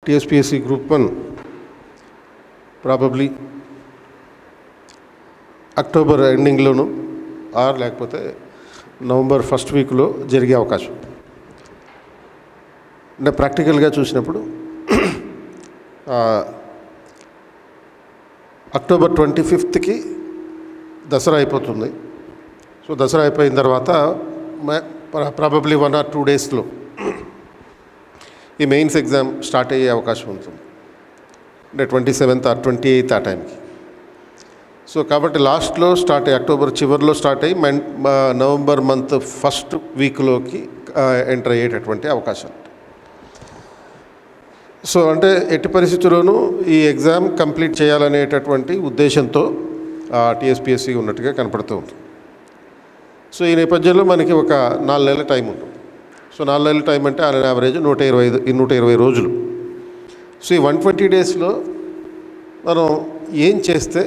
TSPSC group one probably October ఎండింగ్లోను or లేకపోతే November first వీక్లో జరిగే అవకాశం ఉంది. అంటే ప్రాక్టికల్గా చూసినప్పుడు ఆ, అక్టోబర్ ట్వంటీ ఫిఫ్త్కి దసరా అయిపోతుంది సో దసరా అయిపోయిన తర్వాత ప్రాబబ్లీ వన్ ఆర్ టూ డేస్లో ఈ మెయిన్స్ ఎగ్జామ్ స్టార్ట్ అయ్యే అవకాశం ఉంటుంది అంటే twenty seventh or twenty eighth ఆ టైంకి సో కాబట్టి లాస్ట్లో స్టార్ట్ అయ్యి అక్టోబర్ చివరిలో స్టార్ట్ అయ్యి మన్ మా- నవంబర్ మంత్ ఫస్ట్ వీక్లోకి ఎంటర్ అయ్యేటటువంటి అవకాశం సో అంటే ఎట్టి పరిస్థితుల్లోనూ ఈ ఎగ్జామ్ కంప్లీట్ చేయాలనేటటువంటి ఉద్దేశంతో టీఎస్పిఎస్సి ఉన్నట్టుగా కనపడుతూ ఉంది సో ఈ నేపథ్యంలో మనకి ఒక నాలుగు నెలల టైం ఉంటుంది సో నాలుగు నెలల టైం అంటే ఆన్ యావరేజ్ నూట ఇరవై ఐదు ఈ నూట ఇరవై రోజులు సో ఈ వన్ ట్వంటీ డేస్లో మనం ఏం చేస్తే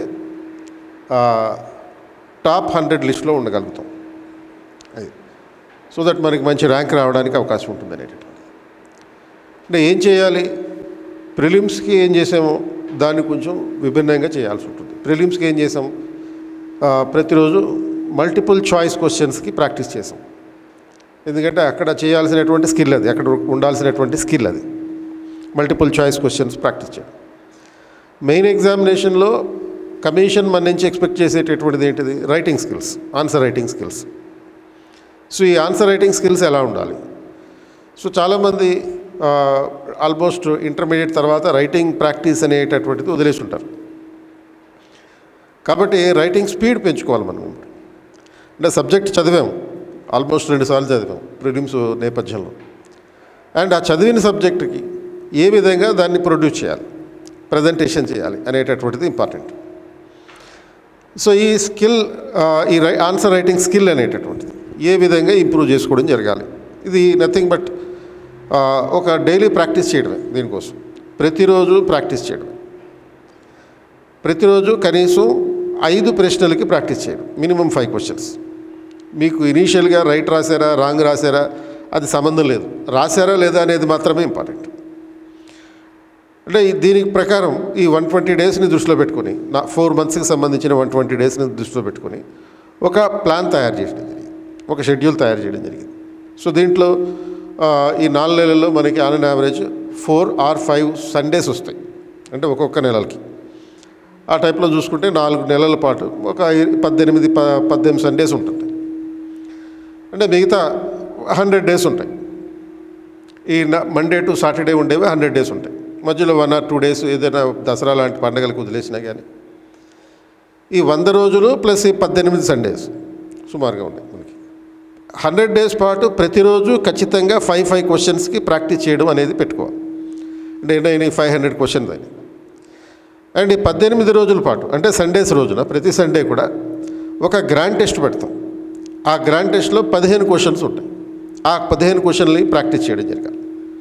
టాప్ హండ్రెడ్ లిస్ట్లో ఉండగలుగుతాం అది సో దట్ మనకి మంచి ర్యాంక్ రావడానికి అవకాశం ఉంటుంది అనేటటువంటి అంటే ఏం చేయాలి ప్రిలిమ్స్కి ఏం చేసామో దాన్ని కొంచెం విభిన్నంగా చేయాల్సి ఉంటుంది ప్రిలిమ్స్కి ఏం చేసాం ఆ, ప్రతిరోజు మల్టిపుల్ చాయిస్ క్వశ్చన్స్కి ప్రాక్టీస్ చేసాం ఎందుకంటే అక్కడ చేయాల్సినటువంటి స్కిల్ అది అక్కడ ఉండాల్సినటువంటి స్కిల్ అది మల్టిపుల్ చాయిస్ క్వశ్చన్స్ ప్రాక్టీస్ చేయడం మెయిన్ ఎగ్జామినేషన్లో కమిషన్ మన నుంచి ఎక్స్పెక్ట్ చేసేటటువంటిది ఏంటిది writing skills answer writing skills so ఈ ఆన్సర్ రైటింగ్ స్కిల్స్ ఎలా ఉండాలి సో చాలామంది ఆల్మోస్ట్ ఇంటర్మీడియట్ తర్వాత రైటింగ్ ప్రాక్టీస్ అనేటటువంటిది వదిలేసి ఉంటారు కాబట్టి రైటింగ్ స్పీడ్ పెంచుకోవాలి మనం ఇప్పుడు అంటే సబ్జెక్ట్ చదివాము ఆల్మోస్ట్ రెండు సార్లు చదివాం ప్రిలిమ్స్ నేపథ్యంలో అండ్ ఆ చదివిన సబ్జెక్టుకి ఏ విధంగా దాన్ని ప్రొడ్యూస్ చేయాలి ప్రజెంటేషన్ చేయాలి అనేటటువంటిది ఇంపార్టెంట్ సో ఈ స్కిల్ ఈ రై ఆన్సర్ రైటింగ్ స్కిల్ అనేటటువంటిది ఏ విధంగా ఇంప్రూవ్ చేసుకోవడం జరగాలి ఇది నథింగ్ బట్ ఒక డైలీ ప్రాక్టీస్ చేయడమే దీనికోసం ప్రతిరోజు ప్రాక్టీస్ చేయడమే ప్రతిరోజు కనీసం ఐదు ప్రశ్నలకి ప్రాక్టీస్ చేయడం మినిమం ఫైవ్ క్వశ్చన్స్ మీకు ఇనీషియల్గా రైట్ రాశారా రాంగ్ రాశారా అది సంబంధం లేదు రాశారా లేదా అనేది మాత్రమే ఇంపార్టెంట్ అంటే ఈ- దీనికి ప్రకారం ఈ వన్ ట్వంటీ డేస్ని దృష్టిలో పెట్టుకొని నా ఫోర్ మంత్స్కి సంబంధించిన వన్ ట్వంటీ డేస్ని దృష్టిలో పెట్టుకొని ఒక ప్లాన్ తయారు చేయడం జరిగింది ఒక షెడ్యూల్ తయారు చేయడం జరిగింది సో దీంట్లో ఆ, ఈ నాలుగు నెలల్లో మనకి on and average four or five Sundays వస్తాయి అంటే ఒక్కొక్క నెలలకి ఆ టైప్లో చూసుకుంటే నాలుగు నెలల పాటు ఒక ఐ- పద్దెనిమిది ప పద్దెనిమిది సండేస్ ఉంటుంది అంటే మిగతా హండ్రెడ్ డేస్ ఉంటాయి ఈ మండే టు సాటర్డే ఉండేవి హండ్రెడ్ డేస్ ఉంటాయి మధ్యలో వన్ ఆర్ టూ డేస్ ఏదైనా దసరా లాంటి పండగలకు వదిలేసినా కానీ ఈ వంద రోజులు ప్లస్ ఈ పద్దెనిమిది సండేస్ సుమారుగా ఉన్నాయి మనకి హండ్రెడ్ డేస్ పాటు ప్రతిరోజు ఖచ్చితంగా ఫైవ్ ఫైవ్ క్వశ్చన్స్కి ప్రాక్టీస్ చేయడం అనేది పెట్టుకోవాలి అంటే నేను ఫైవ్ హండ్రెడ్ క్వశ్చన్స్ అని అండ్ ఈ పద్దెనిమిది రోజుల పాటు అంటే సండేస్ రోజున ప్రతి సండే కూడా ఒక గ్రాండ్ టెస్ట్ పెడతాం ఆ గ్రాండ్ టెస్ట్లో పదిహేను క్వశ్చన్స్ ఉంటాయి ఆ పదిహేను క్వశ్చన్లని ప్రాక్టీస్ చేయడం జరగాలి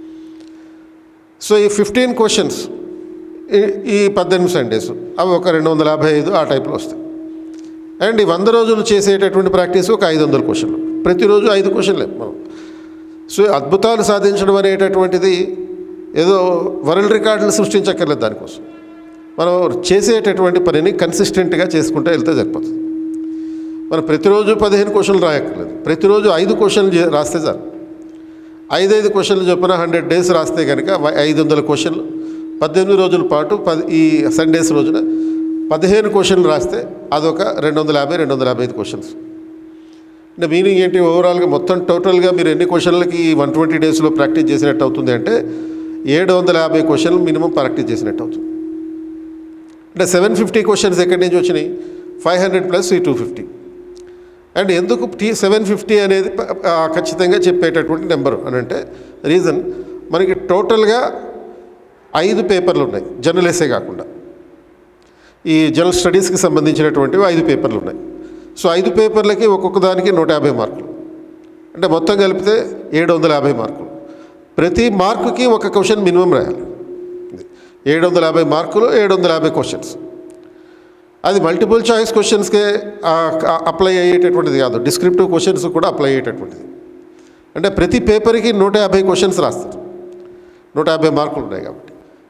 సో ఈ ఫిఫ్టీన్ క్వశ్చన్స్ ఈ పద్దెనిమిది సండేస్ అవి ఒక రెండు వందల యాభై ఐదు ఆ టైప్లో వస్తాయి అండ్ ఈ వంద రోజులు చేసేటటువంటి ప్రాక్టీస్ ఒక ఐదు వందల క్వశ్చన్లు ప్రతిరోజు ఐదు క్వశ్చన్లే మనం సో అద్భుతాలు సాధించడం అనేటటువంటిది ఏదో వరల్డ్ రికార్డులు సృష్టించక్కర్లేదు దానికోసం మనం చేసేటటువంటి పనిని కన్సిస్టెంట్గా చేసుకుంటూ వెళ్తే సరిపోతుంది మనం ప్రతిరోజు పదిహేను క్వశ్చన్లు రాయక్కర్లేదు ప్రతిరోజు ఐదు క్వశ్చన్లు చే- రాస్తే చాలు ఐదైదు క్వశ్చన్లు చొప్పున హండ్రెడ్ డేస్ రాస్తే కనుక వ- ఐదు వందల క్వశ్చన్లు పద్దెనిమిది రోజుల పాటు పది ఈ సండేస్ రోజున పదిహేను క్వశ్చన్లు రాస్తే అదొక రెండు వందల యాభై రెండు వందల యాభై ఐదు క్వశ్చన్స్ అంటే మీనింగ్ ఏంటి ఓవరాల్గా మొత్తం టోటల్గా మీరు ఎన్ని క్వశ్చన్లకి వన్ ట్వంటీ డేస్లో ప్రాక్టీస్ చేసినట్టు అవుతుంది అంటే ఏడు వందల యాభై క్వశ్చన్లు మినిమం ప్రాక్టీస్ చేసినట్టు అవుతుంది అంటే సెవెన్ ఫిఫ్టీ క్వశ్చన్స్ ఎక్కడి నుంచి వచ్చినాయి ఫైవ్ హండ్రెడ్ ప్లస్ ఈ టూ ఫిఫ్టీ అండ్ ఎందుకు టీ సెవెన్ ఫిఫ్టీ అనేది ప- ఆ, ఖచ్చితంగా చెప్పేటటువంటి నెంబరు అని అంటే రీజన్ మనకి టోటల్గా ఐదు పేపర్లు ఉన్నాయి జనరల్ ఎస్ఏ కాకుండా ఈ జనరల్ స్టడీస్కి సంబంధించినటువంటివి ఐదు పేపర్లు ఉన్నాయి సో ఐదు పేపర్లకి ఒక్కొక్క దానికి నూట యాభై మార్కులు అంటే మొత్తం కలిపితే ఏడు వందల యాభై మార్కులు ప్రతి మార్కుకి ఒక క్వశ్చన్ మినిమం రాయాలి ఏడు వందల యాభై మార్కులు ఏడు వందల యాభై క్వశ్చన్స్ అది మల్టిపుల్ చాయిస్ క్వశ్చన్స్కే అప్లై అయ్యేటటువంటిది కాదు డిస్క్రిప్టివ్ క్వశ్చన్స్ కూడా అప్లై అయ్యేటటువంటిది అంటే ప్రతి పేపర్కి నూట యాభై క్వశ్చన్స్ రాస్తారు నూట యాభై మార్కులు ఉన్నాయి కాబట్టి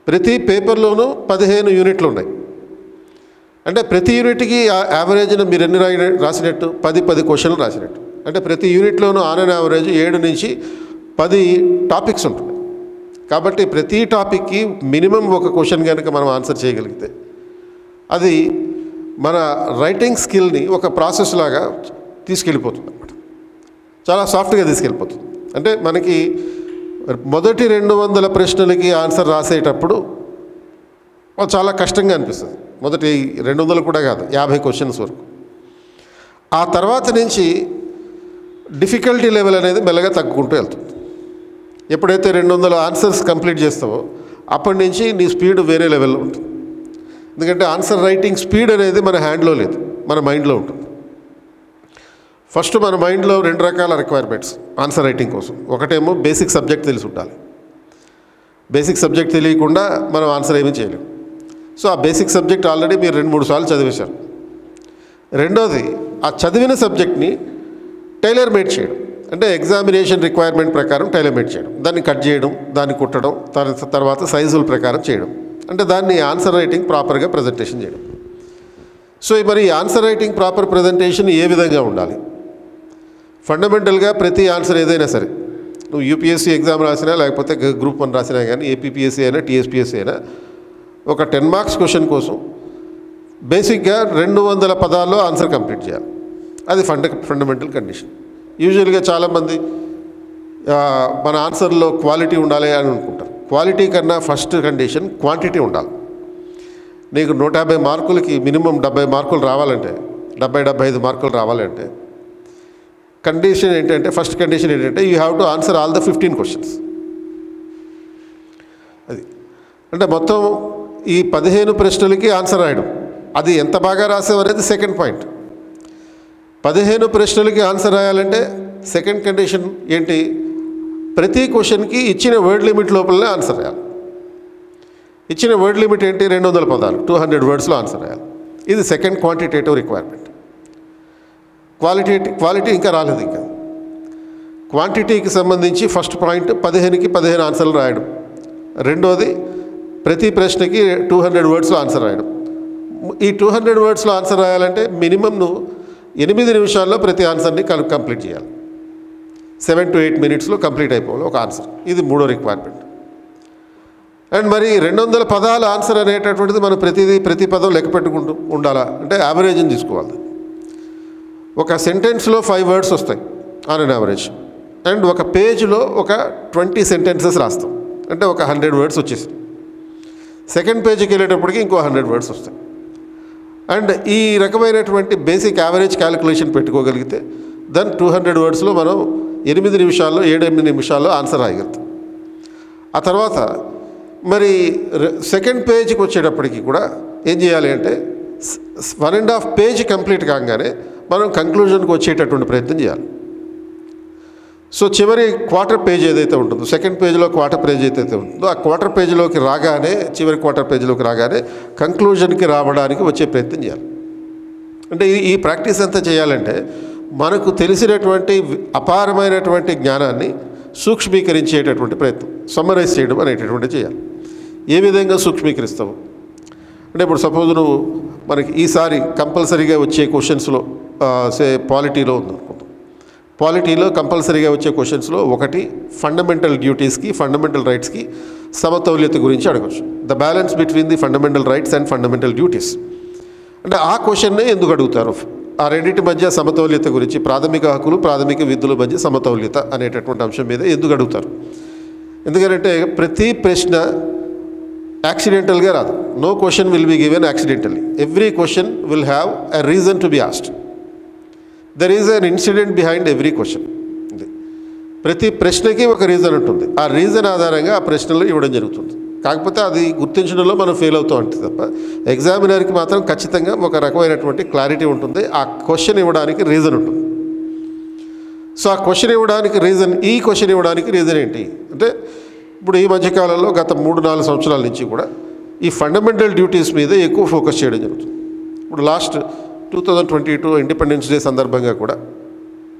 ప్రతి పేపర్లోనూ పదిహేను యూనిట్లు ఉన్నాయి అంటే ప్రతి యూనిట్కి యావరేజ్ను మీరు ఎన్ని రాయి రాసినట్టు పది పది క్వశ్చన్లు రాసినట్టు అంటే ప్రతి యూనిట్లోనూ ఆన్ అండ్ యావరేజ్ ఏడు నుంచి పది టాపిక్స్ ఉంటుంది కాబట్టి ప్రతి టాపిక్కి మినిమం ఒక క్వశ్చన్ కనుక మనం ఆన్సర్ చేయగలిగితే అది మన రైటింగ్ స్కిల్ని ఒక ప్రాసెస్ లాగా తీసుకెళ్ళిపోతుంది అనమాట చాలా సాఫ్ట్గా తీసుకెళ్ళిపోతుంది అంటే మనకి మొదటి రెండు వందల ప్రశ్నలకి ఆన్సర్ రాసేటప్పుడు అది చాలా కష్టంగా అనిపిస్తుంది మొదటి రెండు వందలు కూడా కాదు యాభై క్వశ్చన్స్ వరకు ఆ తర్వాత నుంచి డిఫికల్టీ లెవెల్ అనేది మెల్లగా తగ్గుకుంటూ వెళ్తుంది ఎప్పుడైతే రెండు వందల ఆన్సర్స్ కంప్లీట్ చేస్తావో అప్పటి నుంచి నీ స్పీడ్ వేరే లెవెల్లో ఉంటుంది ఎందుకంటే ఆన్సర్ రైటింగ్ స్పీడ్ అనేది మన హ్యాండ్లో లేదు మన మైండ్లో ఉంటుంది ఫస్ట్ మన మైండ్లో రెండు రకాల రిక్వైర్మెంట్స్ ఆన్సర్ రైటింగ్ కోసం ఒకటేమో బేసిక్ సబ్జెక్ట్ తెలిసి ఉండాలి బేసిక్ సబ్జెక్ట్ తెలియకుండా మనం ఆన్సర్ ఏమీ చేయలేం సో ఆ బేసిక్ సబ్జెక్ట్ ఆల్రెడీ మీరు రెండు మూడు సార్లు చదివేశారు రెండోది ఆ చదివిన సబ్జెక్ట్ని టైలర్ మేడ్ చేయడం అంటే ఎగ్జామినేషన్ రిక్వైర్మెంట్ ప్రకారం టైలర్ మేడ్ చేయడం దాన్ని కట్ చేయడం దాన్ని కుట్టడం తర్వా- తర్వాత సైజుల ప్రకారం చేయడం అంటే దాన్ని ఆన్సర్ రైటింగ్ ప్రాపర్గా ప్రజెంటేషన్ చేయడం సో మరి ఈ ఆన్సర్ రైటింగ్ ప్రాపర్ ప్రజెంటేషన్ ఏ విధంగా ఉండాలి ఫండమెంటల్గా ప్రతి ఆన్సర్ ఏదైనా సరే నువ్వు యూపీఎస్సీ ఎగ్జామ్ రాసినా లేకపోతే గ- గ్రూప్ వన్ రాసినా కానీ ఏపీపీఎస్సీ అయినా టీఎస్పీఎస్సీ అయినా ఒక టెన్ మార్క్స్ క్వశ్చన్ కోసం బేసిక్గా రెండు వందల పదాల్లో ఆన్సర్ కంప్లీట్ చేయాలి అది ఫండ ఫండమెంటల్ కండిషన్ యూజువల్గా చాలామంది ఆ, మన ఆన్సర్లో క్వాలిటీ ఉండాలి అని అనుకుంటారు క్వాలిటీ కన్నా ఫస్ట్ కండిషన్ క్వాంటిటీ ఉండాలి నీకు నూట యాభై మార్కులకి మినిమం డెబ్బై మార్కులు రావాలంటే డెబ్బై డెబ్బై ఐదు మార్కులు రావాలంటే కండిషన్ ఏంటంటే ఫస్ట్ కండిషన్ ఏంటంటే you have to answer all the fifteen questions అది అంటే మొత్తం ఈ పదిహేను ప్రశ్నలకి ఆన్సర్ రాయడం అది ఎంత బాగా రాసావు అనేది సెకండ్ పాయింట్ పదిహేను ప్రశ్నలకి ఆన్సర్ రాయాలంటే సెకండ్ కండిషన్ ఏంటి ప్రతి క్వశ్చన్కి ఇచ్చిన వర్డ్ లిమిట్ లోపలనే ఆన్సర్ రాయాలి ఇచ్చిన వర్డ్ లిమిట్ ఏంటి రెండు వందల పదాలు టూ హండ్రెడ్ వర్డ్స్లో ఆన్సర్ రాయాలి ఇది second quantitative requirement quality quality ఇంకా రాలేదు ఇంకా క్వాంటిటీకి సంబంధించి ఫస్ట్ పాయింట్ పదిహేనుకి పదిహేను ఆన్సర్లు రాయడం రెండోది ప్రతి ప్రశ్నకి టూ హండ్రెడ్ వర్డ్స్లో ఆన్సర్ రాయడం ఈ టూ హండ్రెడ్ వర్డ్స్లో ఆన్సర్ రాయాలంటే మినిమం నువ్వు ఎనిమిది నిమిషాల్లో ప్రతి ఆన్సర్ని కం కంప్లీట్ చేయాలి సెవెన్ టు ఎయిట్ మినిట్స్లో కంప్లీట్ అయిపోవాలి ఒక ఆన్సర్ ఇది మూడో రిక్వైర్మెంట్ అండ్ మరి రెండు వందల పదాల ఆన్సర్ అనేటటువంటిది మనం ప్రతిదీ ప్రతి పదం లెక్క పెట్టుకుంటూ ఉండాలా అంటే యావరేజ్ని తీసుకోవాలి ఒక సెంటెన్స్లో ఫైవ్ వర్డ్స్ వస్తాయి ఆన్ అన్ యావరేజ్ అండ్ ఒక పేజ్లో ఒక ట్వంటీ సెంటెన్సెస్ రాస్తాం అంటే ఒక హండ్రెడ్ వర్డ్స్ వచ్చేసాయి సెకండ్ పేజ్కి వెళ్ళేటప్పటికి ఇంకో హండ్రెడ్ వర్డ్స్ వస్తాయి అండ్ ఈ రకమైనటువంటి బేసిక్ యావరేజ్ క్యాలిక్యులేషన్ పెట్టుకోగలిగితే దెన్ టూ హండ్రెడ్ వర్డ్స్లో మనం ఎనిమిది నిమిషాల్లో ఏడు ఎనిమిది నిమిషాల్లో ఆన్సర్ రాయగలుగుతాం ఆ తర్వాత మరి సెకండ్ పేజ్కి వచ్చేటప్పటికి కూడా ఏం చేయాలి అంటే one and half page complete కాగానే మనం కంక్లూజన్కి వచ్చేటటువంటి ప్రయత్నం చేయాలి సో చివరి క్వార్టర్ పేజ్ ఏదైతే ఉంటుందో సెకండ్ పేజ్లో క్వార్టర్ పేజ్ ఏదైతే ఉంటుందో ఆ క్వార్టర్ పేజ్లోకి రాగానే చివరి క్వార్టర్ పేజ్లోకి రాగానే కంక్లూజన్కి రావడానికి వచ్చే ప్రయత్నం చేయాలి అంటే ఈ ఈ ప్రాక్టీస్ అంతా చేయాలంటే మనకు తెలిసినటువంటి అపారమైనటువంటి జ్ఞానాన్ని సూక్ష్మీకరించేటటువంటి ప్రయత్నం సమ్మరైజ్ చేయడం అనేటటువంటి చేయాలి ఏ విధంగా సూక్ష్మీకరిస్తావు అంటే ఇప్పుడు సపోజ్ నువ్వు మనకి ఈసారి కంపల్సరీగా వచ్చే క్వశ్చన్స్లో సే పాలిటీలో ఉందనుకుందాం పాలిటీలో కంపల్సరీగా వచ్చే క్వశ్చన్స్లో ఒకటి ఫండమెంటల్ డ్యూటీస్కి ఫండమెంటల్ రైట్స్కి సమతౌల్యత గురించి అడగచ్చు the balance between the fundamental rights and fundamental duties అంటే ఆ క్వశ్చన్నే ఎందుకు అడుగుతారు ఆ రెండింటి మధ్య సమతౌల్యత గురించి ప్రాథమిక హక్కులు ప్రాథమిక విధుల మధ్య సమతౌల్యత అనేటటువంటి అంశం మీద ఎందుకు అడుగుతారు ఎందుకంటే ప్రతి ప్రశ్న యాక్సిడెంటల్గా రాదు no question will be given accidentally every question will have a reason to be asked there is an incident behind every question ఇది ప్రతి ప్రశ్నకి ఒక రీజన్ ఉంటుంది ఆ రీజన్ ఆధారంగా ఆ ప్రశ్నలు ఇవ్వడం జరుగుతుంది కాకపోతే అది గుర్తించడంలో మనం ఫెయిల్ అవుతాం అంటే తప్ప ఎగ్జామినర్కి మాత్రం ఖచ్చితంగా ఒక రకమైనటువంటి క్లారిటీ ఉంటుంది ఆ క్వశ్చన్ ఇవ్వడానికి రీజన్ ఉంటుంది సో ఆ క్వశ్చన్ ఇవ్వడానికి రీజన్ ఈ క్వశ్చన్ ఇవ్వడానికి రీజన్ ఏంటి అంటే ఇప్పుడు ఈ మధ్యకాలంలో గత మూడు నాలుగు సంవత్సరాల నుంచి కూడా ఈ ఫండమెంటల్ డ్యూటీస్ మీద ఎక్కువ ఫోకస్ చేయడం జరుగుతుంది ఇప్పుడు last two thousand twenty two independence day సందర్భంగా కూడా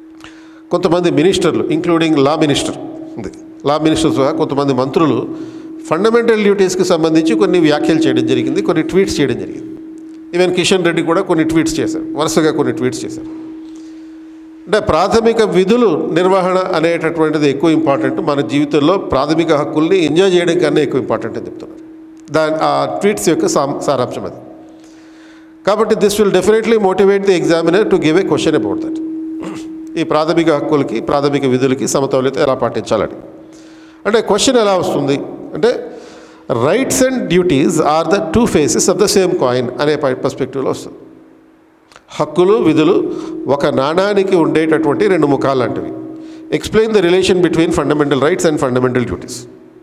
కొంతమంది మినిస్టర్లు ఇంక్లూడింగ్ లా మినిస్టర్ ఉంది లా మినిస్టర్ సహా కొంతమంది మంత్రులు ఫండమెంటల్ డ్యూటీస్కి సంబంధించి కొన్ని వ్యాఖ్యలు చేయడం జరిగింది కొన్ని ట్వీట్స్ చేయడం జరిగింది ఈవెన్ కిషన్ రెడ్డి కూడా కొన్ని ట్వీట్స్ చేశారు వరుసగా కొన్ని ట్వీట్స్ చేశారు అంటే ప్రాథమిక విధులు నిర్వహణ అనేటటువంటిది ఎక్కువ ఇంపార్టెంట్ మన జీవితంలో ప్రాథమిక హక్కుల్ని ఎంజాయ్ చేయడం కన్నా ఎక్కువ ఇంపార్టెంట్ అని చెప్తున్నారు దాని ఆ ట్వీట్స్ యొక్క సా- సారాంశం అది కాబట్టి this will definitely motivate the examiner to give a question about that ఈ ప్రాథమిక హక్కులకి ప్రాథమిక విధులకి సమతౌల్యత ఎలా పాటించాలని అంటే క్వశ్చన్ ఎలా వస్తుంది అంటే rights and duties are the two faces of the same coin అనే పర్స్పెక్టివ్లో వస్తుంది హక్కులు విధులు ఒక నాణానికి ఉండేటటువంటి రెండు ముఖాలు లాంటివి explain the relation between fundamental rights and fundamental duties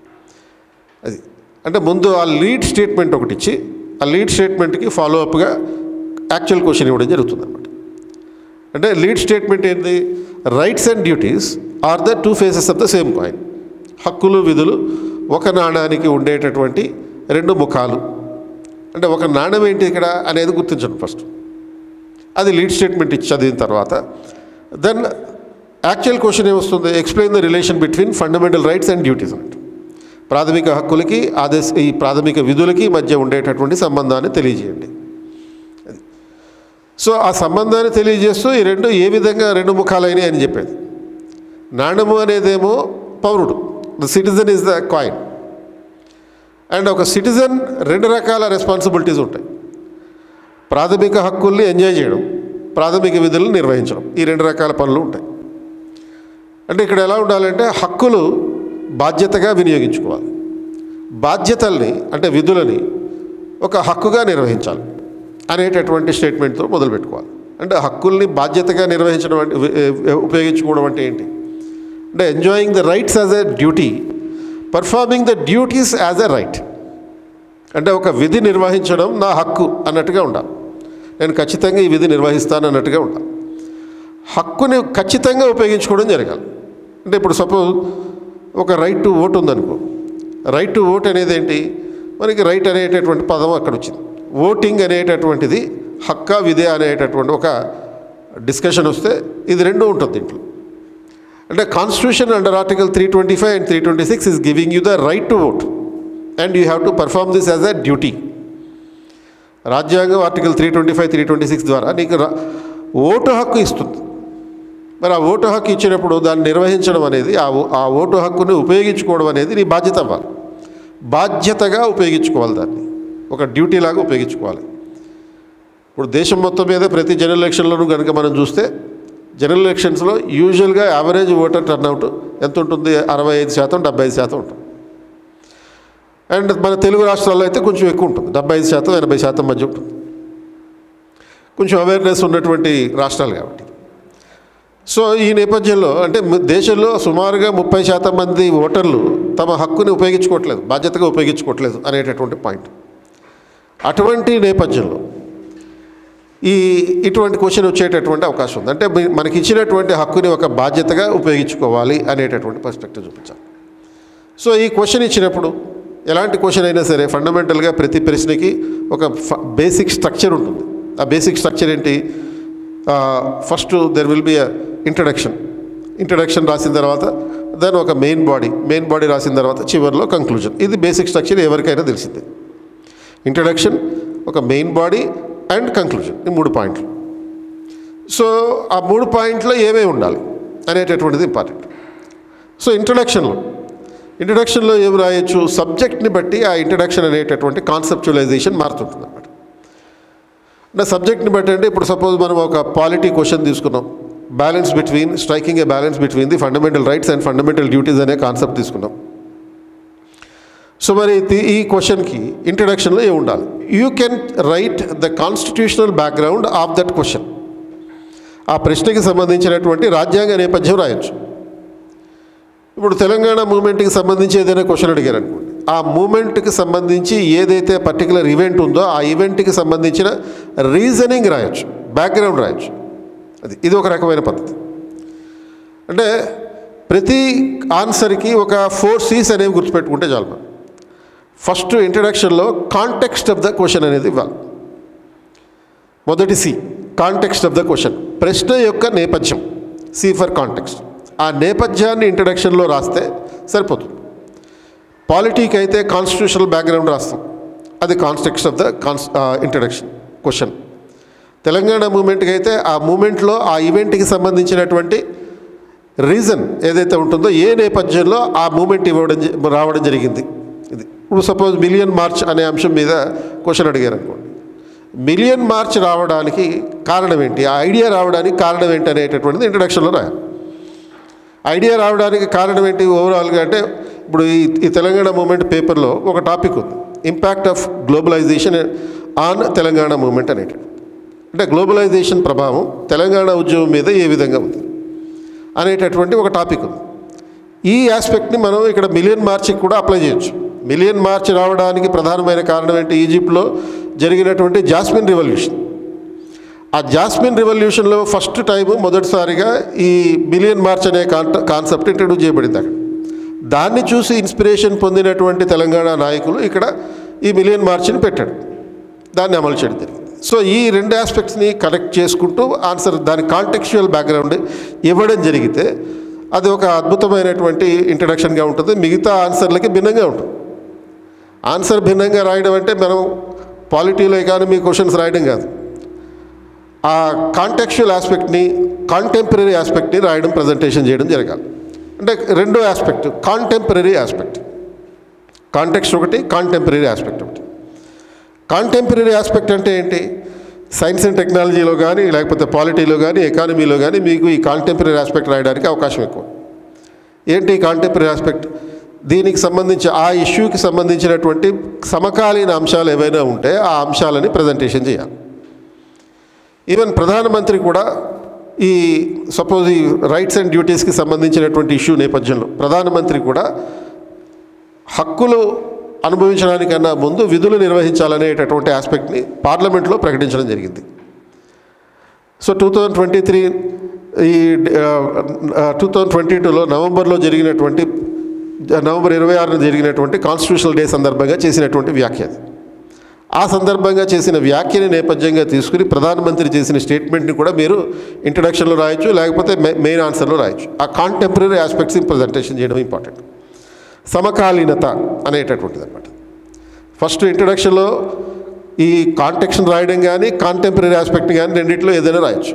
అది అంటే ముందు ఆ లీడ్ స్టేట్మెంట్ ఒకటి ఇచ్చి ఆ లీడ్ స్టేట్మెంట్కి ఫాలో అప్గా యాక్చువల్ క్వశ్చన్ ఇవ్వడం జరుగుతుంది అనమాట అంటే లీడ్ స్టేట్మెంట్ ఏంటి rights and duties are the two faces of the same coin హక్కులు విధులు ఒక నాణానికి ఉండేటటువంటి రెండు ముఖాలు అంటే ఒక నాణ్యం ఏంటి ఇక్కడ అనేది గుర్తించండి ఫస్ట్ అది లీడ్ స్టేట్మెంట్ ఇచ్చి చదివిన తర్వాత దెన్ యాక్చువల్ క్వశ్చన్ ఏమొస్తుంది explain the relation between fundamental rights and duties అన్నట్టు ప్రాథమిక హక్కులకి ఆదేశ ఈ ప్రాథమిక విధులకి మధ్య ఉండేటటువంటి సంబంధాన్ని తెలియజేయండి అది. సో ఆ సంబంధాన్ని తెలియజేస్తూ ఈ రెండు ఏ విధంగా రెండు ముఖాలైనవి అని చెప్పేది నాణ్యము అనేదేమో పౌరుడు the citizen is the coin and ఒక సిటిజన్ రెండు రకాల రెస్పాన్సిబిలిటీస్ ఉంటాయి ప్రాథమిక హక్కుల్ని ఎంజాయ్ చేయడం ప్రాథమిక విధులను నిర్వహించడం ఈ రెండు రకాల పనులు ఉంటాయి అంటే ఇక్కడ ఎలా ఉండాలంటే హక్కులు బాధ్యతగా వినియోగించుకోవాలి బాధ్యతల్ని అంటే విధులని ఒక హక్కుగా నిర్వహించాలి అనేటటువంటి స్టేట్మెంట్తో మొదలుపెట్టుకోవాలి అంటే హక్కుల్ని బాధ్యతగా నిర్వహించడం అంటే ఉపయోగించుకోవడం అంటే ఏంటి అంటే enjoying the rights as a duty performing the duties as a right అంటే ఒక విధి నిర్వహించడం నా హక్కు అన్నట్టుగా ఉండాలి నేను ఖచ్చితంగా ఈ విధి నిర్వహిస్తాను అన్నట్టుగా ఉండాలి హక్కుని ఖచ్చితంగా ఉపయోగించుకోవడం జరగాలి అంటే ఇప్పుడు సపోజ్ ఒక రైట్ టు ఓట్ ఉందనుకో రైట్ టు ఓట్ అనేది ఏంటి మనకి రైట్ అనేటటువంటి పదం అక్కడ వచ్చింది ఓటింగ్ అనేటటువంటిది హక్క విధి అనేటటువంటి ఒక డిస్కషన్ వస్తే ఇది రెండు ఉంటుంది దీంట్లో అంటే constitution under article three twenty five and three twenty six is giving you the right to vote and you have to perform this as a duty రాజ్యాంగం article three twenty five three twenty six ద్వారా నీకు రా- vote హక్కు ఇస్తుంది మరి ఆ vote హక్కు ఇచ్చినప్పుడు దాన్ని నిర్వహించడం అనేది ఆ ఓ- ఆ ఓటు హక్కుని ఉపయోగించుకోవడం అనేది నీ బాధ్యత అవ్వాలి బాధ్యతగా ఉపయోగించుకోవాలి దాన్ని ఒక డ్యూటీ లాగా ఉపయోగించుకోవాలి ఇప్పుడు దేశం మొత్తం మీద ప్రతి జనరల్ ఎలక్షన్లోనూ కనుక మనం చూస్తే జనరల్ ఎలక్షన్స్లో యూజువల్గా యావరేజ్ ఓటర్ టర్న్అవుట్ ఎంత ఉంటుంది అరవై ఐదు శాతం డెబ్బై ఐదు శాతం ఉంటుంది అండ్ మన తెలుగు రాష్ట్రాల్లో అయితే కొంచెం ఎక్కువ ఉంటుంది డెబ్బై ఐదు శాతం ఎనభై శాతం మధ్య ఉంటుంది కొంచెం అవేర్నెస్ ఉన్నటువంటి రాష్ట్రాలు కాబట్టి సో ఈ నేపథ్యంలో అంటే ము- దేశంలో సుమారుగా ముప్పై శాతం మంది ఓటర్లు తమ హక్కుని ఉపయోగించుకోవట్లేదు బాధ్యతగా ఉపయోగించుకోవట్లేదు అనేటటువంటి పాయింట్ అటువంటి నేపథ్యంలో ఈ ఇటువంటి క్వశ్చన్ వచ్చేటటువంటి అవకాశం ఉంది అంటే మీ- మనకి ఇచ్చినటువంటి హక్కుని ఒక బాధ్యతగా ఉపయోగించుకోవాలి అనేటటువంటి పర్స్పెక్టివ్ చూపించాలి సో ఈ క్వశ్చన్ ఇచ్చినప్పుడు ఎలాంటి క్వశ్చన్ అయినా సరే ఫండమెంటల్గా ప్రతి ప్రశ్నకి ఒక ఫ- బేసిక్ స్ట్రక్చర్ ఉంటుంది ఆ బేసిక్ స్ట్రక్చర్ ఏంటి first there will be a introduction introduction రాసిన తర్వాత దాని ఒక మెయిన్ బాడీ మెయిన్ బాడీ రాసిన తర్వాత చివరిలో కంక్లూజన్ ఇది బేసిక్ స్ట్రక్చర్ ఎవరికైనా తెలిసిందే ఇంట్రడక్షన్ ఒక మెయిన్ బాడీ అండ్ కంక్లూజన్ ఈ మూడు పాయింట్లు సో ఆ మూడు పాయింట్లో ఏమేమి ఉండాలి అనేటటువంటిది ఇంపార్టెంట్ సో ఇంట్రడక్షన్లో ఇంట్రడక్షన్లో ఏం రాయొచ్చు సబ్జెక్ట్ని బట్టి ఆ ఇంట్రడక్షన్ అనేటటువంటి కాన్సెప్చువలైజేషన్ మారుతుంటుంది అనమాట అంటే సబ్జెక్ట్ని బట్టి అంటే ఇప్పుడు సపోజ్ మనం ఒక పాలిటీ క్వశ్చన్ తీసుకున్నాం balance between striking a balance between the fundamental rights and fundamental duties అనే కాన్సెప్ట్ తీసుకున్నాం సో మరి ది- ఈ క్వశ్చన్కి ఇంట్రడక్షన్లో ఏమి ఉండాలి you can write the constitutional background of that question ఆ ప్రశ్నకి సంబంధించినటువంటి రాజ్యాంగ నేపథ్యం రాయొచ్చు ఇప్పుడు తెలంగాణ మూమెంట్కి సంబంధించి ఏదైనా క్వశ్చన్ అడిగారు అనుకోండి ఆ మూమెంట్కి సంబంధించి ఏదైతే పర్టికులర్ ఈవెంట్ ఉందో ఆ ఈవెంట్కి సంబంధించిన రీజనింగ్ రాయొచ్చు బ్యాక్గ్రౌండ్ రాయొచ్చు అది ఇది ఒక రకమైన పద్ధతి అంటే ప్రతి ఆన్సర్కి ఒక ఫోర్ సీస్ అనేవి గుర్తుపెట్టుకుంటే చాలు మనం ఫస్ట్ ఇంట్రడక్షన్లో కాంటెక్స్ట్ ఆఫ్ ద క్వశ్చన్ అనేది ఇవ్వాలి మొదటి సి కాంటెక్స్ట్ ఆఫ్ ద క్వశ్చన్ ప్రశ్న యొక్క నేపథ్యం సి ఫర్ కాంటెక్స్ట్ ఆ నేపథ్యాన్ని ఇంట్రడక్షన్లో రాస్తే సరిపోతుంది పాలిటీకి అయితే కాన్స్టిట్యూషనల్ బ్యాక్గ్రౌండ్ రాస్తాం అది కాన్స్ట్రక్షన్ ఆఫ్ ద కాన్స్ ఇంట్రడక్షన్ క్వశ్చన్ తెలంగాణ మూమెంట్కి అయితే ఆ మూమెంట్లో ఆ ఈవెంట్కి సంబంధించినటువంటి రీజన్ ఏదైతే ఉంటుందో ఏ నేపథ్యంలో ఆ మూమెంట్ ఇవ్వడం జ- రావడం జరిగింది ఇది ఇప్పుడు సపోజ్ మిలియన్ మార్చ్ అనే అంశం మీద క్వశ్చన్ అడిగారు అనుకోండి మిలియన్ మార్చ్ రావడానికి కారణం ఏంటి ఆ ఐడియా రావడానికి కారణం ఏంటి అనేటటువంటిది ఇంట్రడక్షన్లో రాయాలి ఐడియా రావడానికి కారణం ఏంటి ఓవరాల్గా అంటే ఇప్పుడు ఈ ఈ తెలంగాణ మూమెంట్ పేపర్లో ఒక టాపిక్ ఉంది impact of globalisation on Telangana movement అనేటటువంటి అంటే గ్లోబలైజేషన్ ప్రభావం తెలంగాణ ఉద్యమం మీద ఏ విధంగా ఉంది అనేటటువంటి ఒక టాపిక్ ఉంది ఈ ఆస్పెక్ట్ని మనం ఇక్కడ మిలియన్ మార్చికి కూడా అప్లై చేయొచ్చు మిలియన్ మార్చ్ రావడానికి ప్రధానమైన కారణం ఏంటి ఈజిప్ట్లో జరిగినటువంటి జాస్మిన్ రివల్యూషన్ ఆ జాస్మిన్ రివల్యూషన్లో ఫస్ట్ టైం మొదటిసారిగా ఈ మిలియన్ మార్చ్ అనే కాన్ కాన్సెప్ట్ ఇంట్రడ్యూస్ చేయబడింది అక్కడ దాన్ని చూసి ఇన్స్పిరేషన్ పొందినటువంటి తెలంగాణ నాయకులు ఇక్కడ ఈ మిలియన్ మార్చ్ని పెట్టాడు దాన్ని అమలు చేయడం జరిగింది సో ఈ రెండు ఆస్పెక్ట్స్ని కనెక్ట్ చేసుకుంటూ ఆన్సర్ దాని కాంటెక్చువల్ బ్యాక్గ్రౌండ్ ఇవ్వడం జరిగితే అది ఒక అద్భుతమైనటువంటి ఇంట్రడక్షన్గా ఉంటుంది మిగతా ఆన్సర్లకి భిన్నంగా ఉంటుంది ఆన్సర్ భిన్నంగా రాయడం అంటే మనం పాలిటీలో ఎకానమీ క్వశ్చన్స్ రాయడం కాదు ఆ కాంటెక్చువల్ ఆస్పెక్ట్ని కాంటెంపరీ ఆస్పెక్ట్ని రాయడం ప్రజెంటేషన్ చేయడం జరగాలి అంటే రెండో ఆస్పెక్ట్ కాంటెంపరీ ఆస్పెక్ట్ కాంటెక్స్ట్ ఒకటి కాంటెంపరీ ఆస్పెక్ట్ ఒకటి కాంటెంపరీ ఆస్పెక్ట్ అంటే ఏంటి సైన్స్ అండ్ టెక్నాలజీలో కానీ లేకపోతే పాలిటీలో కానీ ఎకానమీలో కానీ మీకు ఈ కాంటెంపరీ ఆస్పెక్ట్ రాయడానికి అవకాశం ఎక్కువ ఏంటి కాంటెంపరీ ఆస్పెక్ట్ దీనికి సంబంధించి ఆ ఇష్యూకి సంబంధించినటువంటి సమకాలీన అంశాలు ఏవైనా ఉంటే ఆ అంశాలని ప్రజెంటేషన్ చేయాలి ఈవెన్ ప్రధానమంత్రి కూడా ఈ సపోజ్ ఈ రైట్స్ అండ్ డ్యూటీస్కి సంబంధించినటువంటి ఇష్యూ నేపథ్యంలో ప్రధానమంత్రి కూడా హక్కులు అనుభవించడానికన్నా ముందు విధులు నిర్వహించాలనేటటువంటి ఆస్పెక్ట్ని పార్లమెంట్లో ప్రకటించడం జరిగింది so two thousand twenty three ఈ టూ థౌజండ్ ట్వంటీ టూలో నవంబర్లో జరిగినటువంటి నవంబర్ ఇరవై ఆరున జరిగినటువంటి కాన్స్టిట్యూషనల్ డే సందర్భంగా చేసినటువంటి వ్యాఖ్య అది ఆ సందర్భంగా చేసిన వ్యాఖ్యని నేపథ్యంగా తీసుకుని ప్రధానమంత్రి చేసిన స్టేట్మెంట్ని కూడా మీరు ఇంట్రడక్షన్లో రాయొచ్చు లేకపోతే మె- మెయిన్ ఆన్సర్లో రాయొచ్చు ఆ కాంటెంపరీ ఆస్పెక్ట్స్ని ప్రజెంటేషన్ చేయడం ఇంపార్టెంట్ సమకాలీనత అనేటటువంటిది అనమాట ఫస్ట్ ఇంట్రడక్షన్లో ఈ కాంటెక్షన్ రాయడం కానీ కాంటెంపరీ ఆస్పెక్ట్ కానీ రెండిట్లో ఏదైనా రాయొచ్చు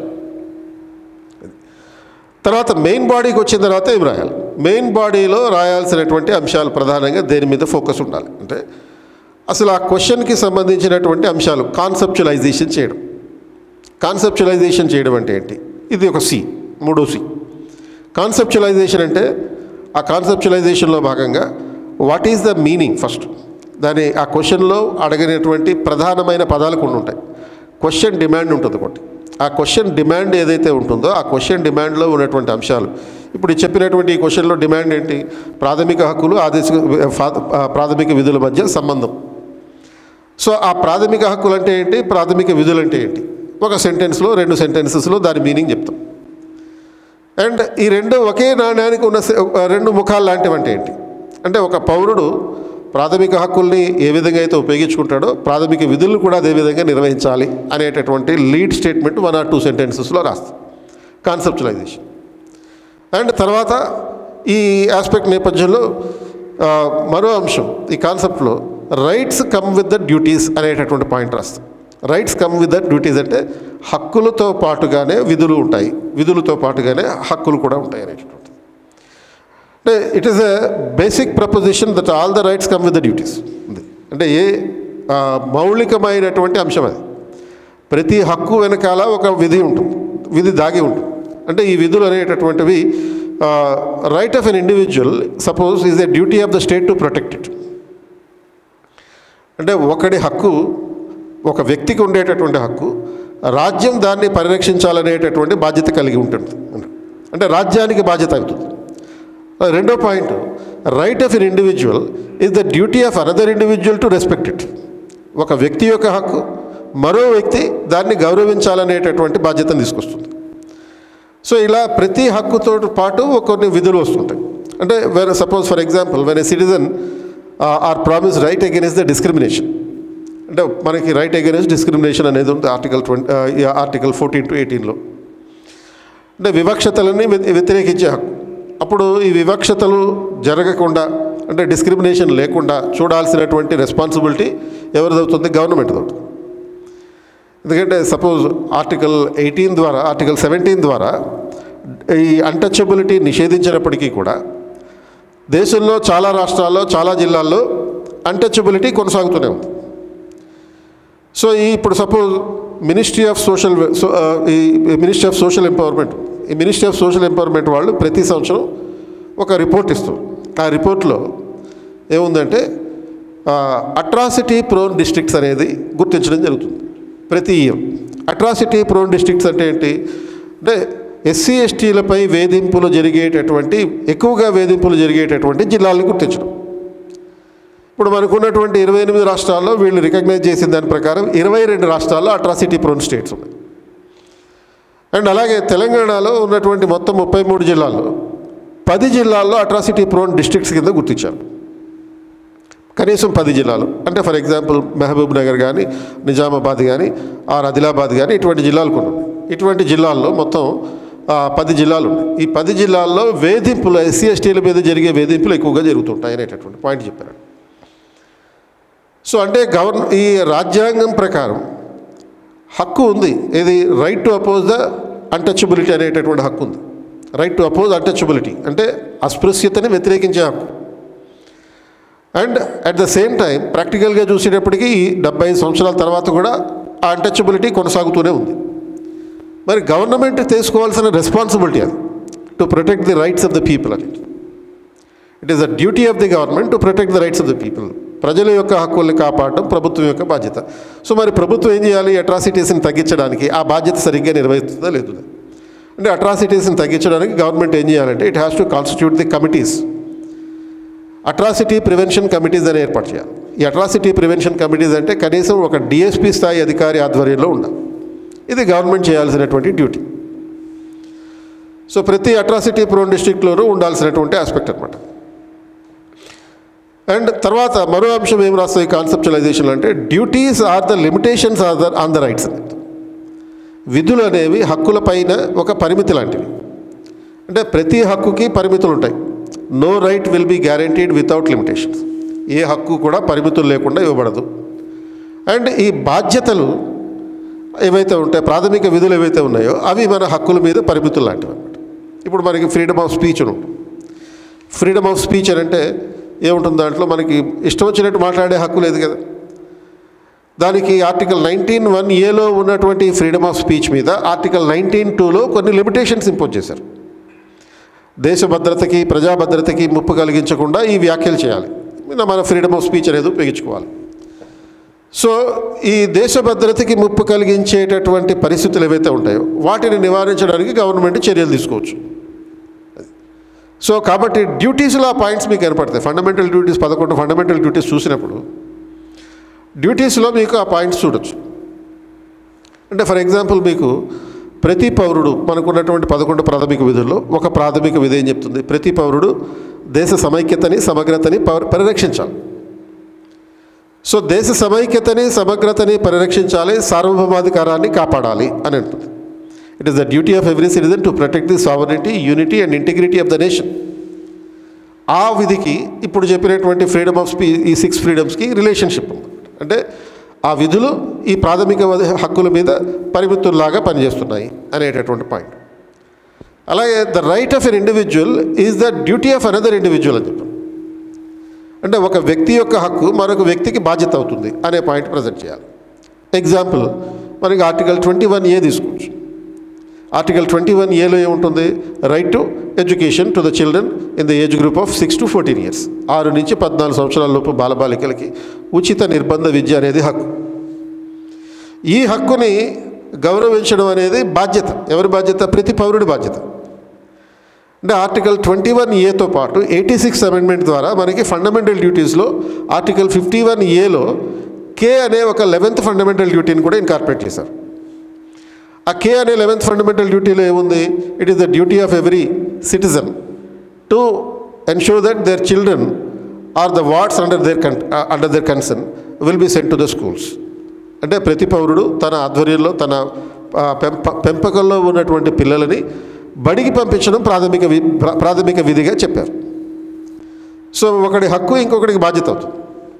తర్వాత మెయిన్ బాడీకి వచ్చిన తర్వాత ఏం రాయాలి మెయిన్ బాడీలో రాయాల్సినటువంటి అంశాలు ప్రధానంగా దేని మీద ఫోకస్ ఉండాలి అంటే అసలు ఆ క్వశ్చన్కి సంబంధించినటువంటి అంశాలు కాన్సెప్చువలైజేషన్ చేయడం కాన్సెప్చువలైజేషన్ చేయడం అంటే ఏంటి ఇది ఒక సి మూడో సి కాన్సెప్చువలైజేషన్ అంటే ఆ కాన్సెప్చువలైజేషన్లో భాగంగా what is the meaning first దాని ఆ క్వశ్చన్లో అడిగినటువంటి ప్రధానమైన పదాలు కొన్ని ఉంటాయి క్వశ్చన్ డిమాండ్ ఉంటుంది ఒకటి ఆ క్వశ్చన్ డిమాండ్ ఏదైతే ఉంటుందో ఆ క్వశ్చన్ డిమాండ్లో ఉన్నటువంటి అంశాలు ఇప్పుడు చెప్పినటువంటి ఈ క్వశ్చన్లో డిమాండ్ ఏంటి ప్రాథమిక హక్కులు ఆదేశిక ఫా- ఆ, ప్రాథమిక విధుల మధ్య సంబంధం సో ఆ ప్రాథమిక హక్కులు అంటే ఏంటి ప్రాథమిక విధులు అంటే ఏంటి ఒక సెంటెన్స్లో రెండు సెంటెన్సెస్లో దాని మీనింగ్ చెప్తాం అండ్ ఈ రెండు ఒకే నాణ్యానికి ఉన్న సె- రెండు ముఖాలు లాంటివి అంటే ఏంటి అంటే ఒక పౌరుడు ప్రాథమిక హక్కుల్ని ఏ విధంగా అయితే ఉపయోగించుకుంటాడో ప్రాథమిక విధులను కూడా అదే విధంగా నిర్వహించాలి అనేటటువంటి lead statement one or two సెంటెన్సెస్లో రాస్తాం కాన్సెప్చువలైజేషన్ అండ్ తర్వాత ఈ ఆస్పెక్ట్ నేపథ్యంలో ఆ, మరో అంశం ఈ కాన్సెప్ట్లో rights come with the duties అనేటటువంటి పాయింట్ రాస్తాం rights come with the duties అంటే హక్కులతో పాటుగానే విధులు ఉంటాయి విధులతో పాటుగానే హక్కులు కూడా ఉంటాయి అనేటటువంటి అంటే it is a basic proposition that all the rights come with the duties ఉంది అంటే ఏ ఆ, మౌలికమైనటువంటి అంశం అది ప్రతి హక్కు వెనకాల ఒక విధి ఉంటుంది విధి దాగి ఉంటుంది అంటే ఈ విధులు అనేటటువంటివి right of an individual suppose is a duty of the state to protect it అంటే ఒకడి హక్కు ఒక వ్యక్తికి ఉండేటటువంటి హక్కు రాజ్యం దాన్ని పరిరక్షించాలనేటటువంటి బాధ్యత కలిగి ఉంటుంది అంటే రాజ్యానికి బాధ్యత అవుతుంది రెండో point right of an individual is the duty of another individual to respect it ఒక వ్యక్తి యొక్క హక్కు మరో వ్యక్తి దాన్ని గౌరవించాలనేటటువంటి బాధ్యతను తీసుకొస్తుంది సో ఇలా ప్రతి హక్కుతో పాటు కొన్ని విధులు వస్తుంటాయి అంటే when suppose for example when a citizen are promise right against the discrimination అంటే మనకి రైట్ అగెన్స్ట్ డిస్క్రిమినేషన్ అనేది ఉంది article twenty article fourteen to ఎయిటీన్లో అంటే వివక్షతలని వ్య- వ్యతిరేకించే హక్కు అప్పుడు ఈ వివక్షతలు జరగకుండా అంటే డిస్క్రిమినేషన్ లేకుండా చూడాల్సినటువంటి రెస్పాన్సిబిలిటీ ఎవరిదవుతుంది గవర్నమెంట్ అవుతుంది ఎందుకంటే సపోజ్ ఆర్టికల్ ఎయిటీన్ ద్వారా ఆర్టికల్ సెవెంటీన్ ద్వారా ఈ అన్టచబిలిటీ నిషేధించినప్పటికీ కూడా దేశంలో చాలా రాష్ట్రాల్లో చాలా జిల్లాల్లో అన్టచబిలిటీ కొనసాగుతూనే ఉంది సో ఈ ఇప్పుడు సపోజ్ మినిస్ట్రీ ఆఫ్ సోషల్ ఈ మినిస్ట్రీ ఆఫ్ సోషల్ ఎంపవర్మెంట్ ఈ మినిస్ట్రీ ఆఫ్ సోషల్ ఎంపవర్మెంట్ వాళ్ళు ప్రతి సంవత్సరం ఒక రిపోర్ట్ ఇస్తారు ఆ రిపోర్ట్లో ఏముందంటే అట్రాసిటీ ప్రోన్ డిస్ట్రిక్ట్స్ అనేది గుర్తించడం జరుగుతుంది ప్రతి ఇయర్ అట్రాసిటీ ప్రోన్ డిస్ట్రిక్ట్స్ అంటే ఏంటి అంటే ఎస్సీ ఎస్టీలపై వేధింపులు జరిగేటటువంటి ఎక్కువగా వేధింపులు జరిగేటటువంటి జిల్లాలను గుర్తించడం ఇప్పుడు మనకు ఉన్నటువంటి ఇరవై ఎనిమిది రాష్ట్రాల్లో వీళ్ళు రికగ్నైజ్ చేసిన దాని ప్రకారం ఇరవై రెండు రాష్ట్రాల్లో అట్రాసిటీ ప్రోన్ స్టేట్స్ ఉన్నాయి అండ్ అలాగే తెలంగాణలో ఉన్నటువంటి మొత్తం ముప్పై మూడు జిల్లాల్లో పది జిల్లాల్లో అట్రాసిటీ ప్రోన్ డిస్ట్రిక్ట్స్ కింద గుర్తించారు కనీసం పది జిల్లాలు అంటే ఫర్ ఎగ్జాంపుల్ మహబూబ్ నగర్ కానీ నిజామాబాద్ కానీ ఆర్ ఆదిలాబాద్ కానీ ఇటువంటి జిల్లాలకు ఉన్నాయి ఇటువంటి జిల్లాల్లో మొత్తం ఆ, పది జిల్లాలు ఉన్నాయి ఈ పది జిల్లాల్లో వేధింపులు ఎస్సీ ఎస్టీల మీద జరిగే వేధింపులు ఎక్కువగా జరుగుతుంటాయి అనేటటువంటి పాయింట్ చెప్పారు సో అంటే గవర్న ఈ రాజ్యాంగం ప్రకారం హక్కు ఉంది ఇది right to oppose the untouchability అనేటటువంటి హక్కు ఉంది రైట్ టు అపోజ్ అన్టచబిలిటీ అంటే అస్పృశ్యతని వ్యతిరేకించే హక్కు and at the same time ప్రాక్టికల్గా చూసేటప్పటికి ఈ డెబ్బై ఐదు సంవత్సరాల తర్వాత కూడా ఆ అన్టచబిలిటీ కొనసాగుతూనే ఉంది మరి గవర్నమెంట్ తీసుకోవాల్సిన రెస్పాన్సిబిలిటీ అది to protect the rights of the people అని it is the duty of the government to protect the rights of the people ప్రజల యొక్క హక్కుల్ని కాపాడడం ప్రభుత్వం యొక్క బాధ్యత సో మరి ప్రభుత్వం ఏం చేయాలి అట్రాసిటీస్ని తగ్గించడానికి ఆ బాధ్యత సరిగ్గా నిర్వహిస్తుందా లేదు అంటే అట్రాసిటీస్ని తగ్గించడానికి గవర్నమెంట్ ఏం చేయాలంటే it has to constitute the committees atrocity prevention committees అని ఏర్పాటు చేయాలి ఈ అట్రాసిటీ ప్రివెన్షన్ కమిటీస్ అంటే కనీసం ఒక డిఎస్పీ స్థాయి అధికారి ఆధ్వర్యంలో ఉండాలి ఇది గవర్నమెంట్ చేయాల్సినటువంటి డ్యూటీ సో ప్రతి అట్రాసిటీ ప్రోన్ డిస్ట్రిక్ట్లోనూ ఉండాల్సినటువంటి ఆస్పెక్ట్ అనమాట అండ్ తర్వాత మరో అంశం ఏం రాస్తాయి కాన్సెప్చువలైజేషన్ అంటే duties are the limitations are the on the rights విధులు అనేవి హక్కుల పైన ఒక పరిమితి లాంటివి అంటే ప్రతి హక్కుకి పరిమితులు ఉంటాయి no right will be guaranteed without limitations ఏ హక్కు కూడా పరిమితులు లేకుండా ఇవ్వబడదు అండ్ ఈ బాధ్యతలు ఏవైతే ఉంటాయో ప్రాథమిక విధులు ఏవైతే ఉన్నాయో అవి మన హక్కుల మీద పరిమితులు లాంటివి అనమాట ఇప్పుడు మనకి ఫ్రీడమ్ ఆఫ్ స్పీచ్ అని ఉంటుంది ఫ్రీడమ్ ఆఫ్ స్పీచ్ అని అంటే ఏముంటుంది దాంట్లో మనకి ఇష్టం వచ్చినట్టు మాట్లాడే హక్కు లేదు కదా దానికి ఆర్టికల్ నైన్టీన్ వన్ ఏలో ఉన్నటువంటి ఫ్రీడమ్ ఆఫ్ స్పీచ్ మీద ఆర్టికల్ నైన్టీన్ టూలో కొన్ని లిమిటేషన్స్ ఇంపోజ్ చేశారు దేశ భద్రతకి ప్రజా భద్రతకి ముప్పు కలిగించకుండా ఈ వ్యాఖ్యలు చేయాలి మన- మన ఫ్రీడమ్ ఆఫ్ స్పీచ్ అనేది ఉపయోగించుకోవాలి సో ఈ దేశ భద్రతకి ముప్పు కలిగించేటటువంటి పరిస్థితులు ఏవైతే ఉంటాయో వాటిని నివారించడానికి గవర్నమెంట్ చర్యలు తీసుకోవచ్చు సో కాబట్టి డ్యూటీస్లో ఆ పాయింట్స్ మీకు ఏర్పడతాయి ఫండమెంటల్ డ్యూటీస్ పదకొండు ఫండమెంటల్ డ్యూటీస్ చూసినప్పుడు డ్యూటీస్లో మీకు ఆ పాయింట్స్ చూడొచ్చు అంటే ఫర్ ఎగ్జాంపుల్ మీకు ప్రతి పౌరుడు మనకున్నటువంటి పదకొండు ప్రాథమిక విధుల్లో ఒక ప్రాథమిక విధి ఏం చెప్తుంది ప్రతి పౌరుడు దేశ సమైక్యతని సమగ్రతని పౌర- పరిరక్షించాలి సో దేశ సమైక్యతని సమగ్రతని పరిరక్షించాలి సార్వభౌమాధికారాన్ని కాపాడాలి అని అంటుంది it is the duty of every citizen to protect the sovereignty unity and integrity of the nation ఆ విధికి ఇప్పుడు చెప్పినటువంటి ఫ్రీడమ్ ఆఫ్ స్పీ ఈ సిక్స్ ఫ్రీడమ్స్కి రిలేషన్షిప్ ఉంది అంటే ఆ విధులు ఈ ప్రాథమిక వద- హక్కుల మీద పరిమితుల్లాగా పనిచేస్తున్నాయి అనేటటువంటి పాయింట్ అలాగే the right of an individual is the duty of another individual అని చెప్పారు అంటే ఒక వ్యక్తి యొక్క హక్కు మరొక వ్యక్తికి బాధ్యత అవుతుంది అనే పాయింట్ ప్రజెంట్ చేయాలి ఎగ్జాంపుల్ మనకి ఆర్టికల్ ట్వంటీ వన్ ఏ తీసుకోవచ్చు ఆర్టికల్ ట్వంటీ వన్ ఏలో ఏముంటుంది right to education to the children in the age group of six to fourteen years ఆరు నుంచి పద్నాలుగు సంవత్సరాల లోపు బాలబాలికలకి ఉచిత నిర్బంధ విద్య అనేది హక్కు ఈ హక్కుని గౌరవించడం అనేది బాధ్యత ఎవరి బాధ్యత ప్రతి పౌరుడి బాధ్యత అంటే ఆర్టికల్ ట్వంటీ వన్ ఏతో పాటు ఎయిటీ సిక్స్ అమెండ్మెంట్ ద్వారా మనకి ఫండమెంటల్ డ్యూటీస్లో ఆర్టికల్ ఫిఫ్టీ వన్ ఏలో కే అనే ఒక లెవెన్త్ ఫండమెంటల్ డ్యూటీని కూడా ఇన్కార్పొరేట్ చేశారు ఆ కే అనే లెవెన్త్ ఫండమెంటల్ డ్యూటీలో ఏముంది it is the duty of every citizen to ensure that their children are the wards under their con under their concern will be sent to the schools అంటే ప్రతి పౌరుడు తన ఆధ్వర్యంలో తన ఆ, పెంప పెంపకంలో ఉన్నటువంటి పిల్లలని బడికి పంపించడం ప్రాథమిక వి ప్రా- ప్రాథమిక విధిగా చెప్పారు సో ఒకటి హక్కు ఇంకొకటికి బాధ్యత అవుతుంది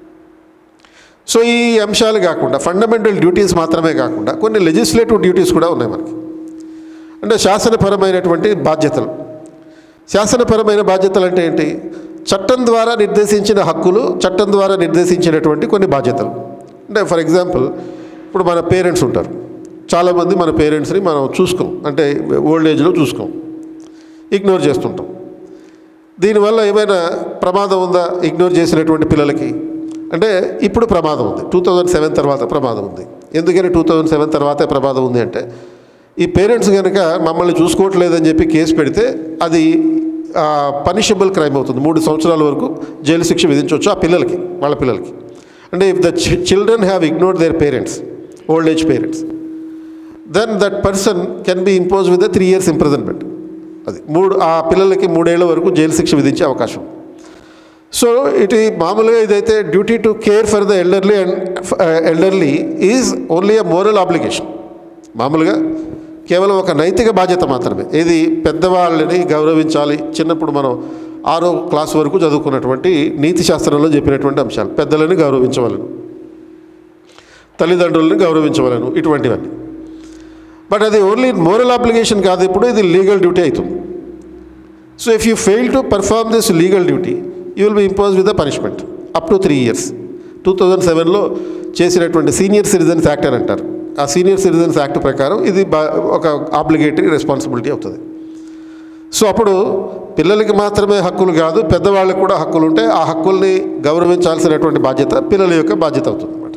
సో ఈ అంశాలు కాకుండా ఫండమెంటల్ డ్యూటీస్ మాత్రమే కాకుండా కొన్ని లెజిస్లేటివ్ డ్యూటీస్ కూడా ఉన్నాయి మనకి అంటే శాసనపరమైనటువంటి బాధ్యతలు శాసనపరమైన బాధ్యతలు అంటే ఏంటి చట్టం ద్వారా నిర్దేశించిన హక్కులు చట్టం ద్వారా నిర్దేశించినటువంటి కొన్ని బాధ్యతలు అంటే ఫర్ ఎగ్జాంపుల్ ఇప్పుడు మన పేరెంట్స్ ఉంటారు చాలామంది మన పేరెంట్స్ని మనం చూసుకోం అంటే ఓల్డ్ ఏజ్లో చూసుకోం ఇగ్నోర్ చేస్తుంటాం దీనివల్ల ఏమైనా ప్రమాదం ఉందా ఇగ్నోర్ చేసినటువంటి పిల్లలకి అంటే ఇప్పుడు ప్రమాదం ఉంది టూ థౌజండ్ సెవెన్ తర్వాత ప్రమాదం ఉంది ఎందుకని టూ థౌజండ్ సెవెన్ తర్వాతే ప్రమాదం ఉంది అంటే ఈ పేరెంట్స్ కనుక మమ్మల్ని చూసుకోవట్లేదని చెప్పి కేసు పెడితే అది పనిషబుల్ క్రైమ్ అవుతుంది మూడు సంవత్సరాల వరకు జైలు శిక్ష విధించవచ్చు ఆ పిల్లలకి వాళ్ళ పిల్లలకి అంటే if the children have ignored their parents old age parents then that person can be impose with the three years imprisonment అది మూడు ఆ పిల్లలకి మూడేళ్ల వరకు జైలు శిక్ష విధించే అవకాశం సో ఇట్ మామూలుగా ఇదైతే duty to care for the elderly and elderly is only a moral obligation మామూలుగా కేవలం ఒక నైతిక బాధ్యత మాత్రమే ఇది పెద్దవాళ్ళని గౌరవించాలి చిన్నప్పుడు మనం ఆరో క్లాస్ వరకు చదువుకున్నటువంటి నీతి శాస్త్రంలో చెప్పినటువంటి అంశాలు పెద్దలని గౌరవించవలను తల్లిదండ్రులను గౌరవించవలను ఇటువంటివన్నీ బట్ అది ఓన్లీ మోరల్ అప్లికేషన్ కాదు ఇప్పుడు ఇది లీగల్ డ్యూటీ అవుతుంది so if you fail to perform this legal duty you will be impose with the punishment up to three years two thousand సెవెన్లో చేసినటువంటి సీనియర్ సిటిజన్స్ యాక్ట్ అని అంటారు ఆ సీనియర్ సిటిజన్స్ యాక్ట్ ప్రకారం ఇది బా- ఒక ఆబ్లిగేటరీ రెస్పాన్సిబిలిటీ అవుతుంది సో అప్పుడు పిల్లలకి మాత్రమే హక్కులు కాదు పెద్దవాళ్ళకి కూడా హక్కులు ఉంటే ఆ హక్కుల్ని గౌరవించాల్సినటువంటి బాధ్యత పిల్లల యొక్క బాధ్యత అవుతుంది అనమాట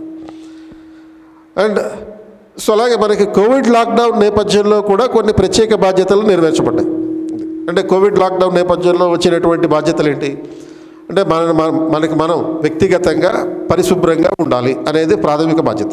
అండ్ సో అలాగే మనకి కోవిడ్ లాక్డౌన్ నేపథ్యంలో కూడా కొన్ని ప్రత్యేక బాధ్యతలు నెరవేర్చబడ్డాయి అంటే కోవిడ్ లాక్డౌన్ నేపథ్యంలో వచ్చినటువంటి బాధ్యతలు ఏంటి అంటే మన మన- మనకి మనం వ్యక్తిగతంగా పరిశుభ్రంగా ఉండాలి అనేది ప్రాథమిక బాధ్యత